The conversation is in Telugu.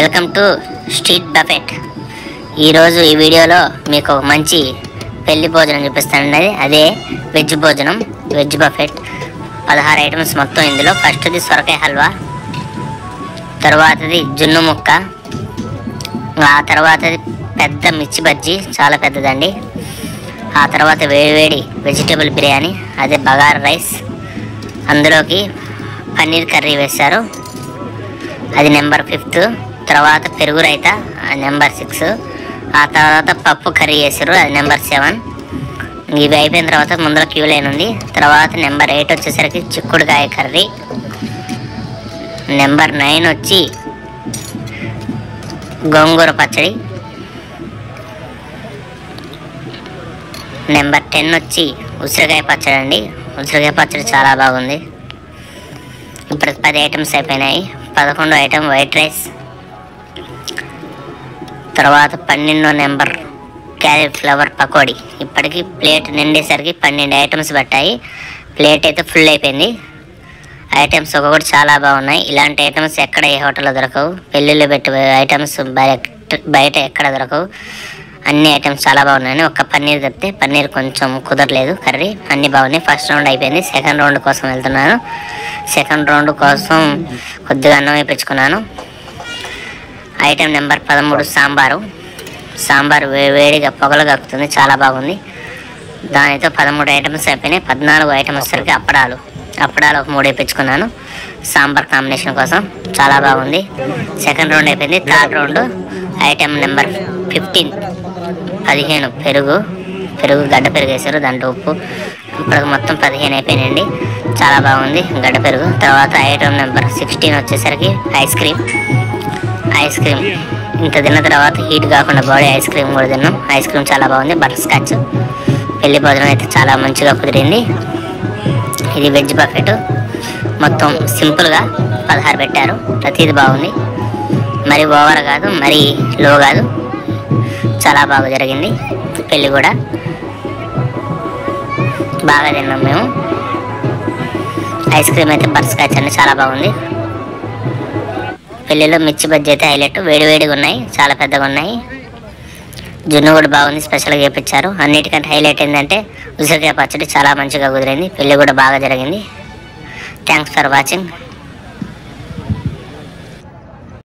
వెల్కమ్ టు స్ట్రీట్ బఫెట్ ఈరోజు ఈ వీడియోలో మీకు ఒక మంచి పెళ్లి భోజనం చూపిస్తానండి అదే వెజ్ భోజనం వెజ్ బఫెట్ పదహారు ఐటమ్స్ మొత్తం ఇందులో ఫస్ట్ది సొరకాయ హల్వా తర్వాతది జున్ను ముక్క ఆ తర్వాతది పెద్ద మిర్చి బజ్జీ చాలా పెద్దదండి ఆ తర్వాత వేడివేడి వెజిటేబుల్ బిర్యానీ అదే బగారా రైస్ అందులోకి పన్నీర్ కర్రీ వేశారు అది నెంబర్ ఫిఫ్త్ తర్వాత పెరుగు రైత నెంబర్ సిక్స్ ఆ తర్వాత పప్పు కర్రీ చేసారు అది నెంబర్ సెవెన్ ఇవి అయిపోయిన తర్వాత ముందర క్యూ లైన్ ఉంది తర్వాత నెంబర్ ఎయిట్ వచ్చేసరికి చిక్కుడుకాయ కర్రీ నెంబర్ నైన్ వచ్చి గోంగూర పచ్చడి నెంబర్ టెన్ వచ్చి ఉసిరికాయ పచ్చడి అండి ఉసిరికాయ పచ్చడి చాలా బాగుంది ఇప్పుడు పది ఐటమ్స్ అయిపోయినాయి పదకొండు ఐటమ్ వైట్ రైస్ తర్వాత పన్నెండో నెంబర్ క్యాలీఫ్లవర్ పకోడీ ఇప్పటికి ప్లేట్ నిండేసరికి పన్నెండు ఐటమ్స్ పట్టాయి ప్లేట్ అయితే ఫుల్ అయిపోయింది ఐటమ్స్ ఒక్కొక్కటి చాలా బాగున్నాయి ఇలాంటి ఐటమ్స్ ఎక్కడ ఏ హోటల్లో దొరకవు పెళ్ళిళ్ళు పెట్టే ఐటమ్స్ బయట బయట ఎక్కడ దొరకవు అన్ని ఐటమ్స్ చాలా బాగున్నాయి ఒక్క పన్నీర్ తప్పితే పన్నీర్ కొంచెం కుదరలేదు కర్రీ అన్ని బాగున్నాయి ఫస్ట్ రౌండ్ అయిపోయింది సెకండ్ రౌండ్ కోసం వెళ్తున్నాను సెకండ్ రౌండ్ కోసం కొద్దిగా అన్నం వేయించుకున్నాను ఐటెం నెంబర్ పదమూడు సాంబారు సాంబార్ వే వేడిగా పొగలు కక్కుతుంది చాలా బాగుంది దానితో పదమూడు ఐటమ్స్ అయిపోయినాయి పద్నాలుగు ఐటమ్స్ వచ్చేసరికి అప్పడాలు అప్పడాలు ఒక మూడు వేయించుకున్నాను సాంబార్ కాంబినేషన్ కోసం చాలా బాగుంది సెకండ్ రౌండ్ అయిపోయింది third round item number fifteen పదిహేను పెరుగు పెరుగు గడ్డ పెరుగు వేసారు దాంట్లో ఉప్పు ఇప్పుడు మొత్తం పదిహేను అయిపోయినాయండి చాలా బాగుంది గడ్డ పెరుగు తర్వాత ఐటమ్ నెంబర్ సిక్స్టీన్ వచ్చేసరికి ఐస్ క్రీమ్ ఐస్ క్రీమ్ ఇంత తిన్న తర్వాత హీట్ కాకుండా బాడీ ఐస్ క్రీమ్ కూడా తిన్నాం ఐస్ క్రీమ్ చాలా బాగుంది బటర్ స్కాచ్ పెళ్లి భోజనం అయితే చాలా మంచిగా కుదిరింది ఇది వెజ్ బఫెట్ మొత్తం సింపుల్గా పదహారు పెట్టారు ప్రతిది బాగుంది మరి ఓవర్ కాదు మరి లో కాదు చాలా బాగా జరిగింది పెళ్ళి కూడా బాగా తిన్నాం మేము ఐస్ క్రీమ్ అయితే బటర్ స్కాచ్ అండి చాలా బాగుంది పెళ్ళిలో మిర్చి బజ్జీ అయితే హైలైట్ వేడి వేడిగా ఉన్నాయి చాలా పెద్దగా ఉన్నాయి జున్ను కూడా బాగుంది స్పెషల్గా చేపించారు అన్నిటికంటే హైలైట్ ఏంటంటే ఉసిరికాయ పచ్చడి చాలా మంచిగా కుదిరింది పెళ్ళి కూడా బాగా జరిగింది థ్యాంక్స్ ఫర్ వాచింగ్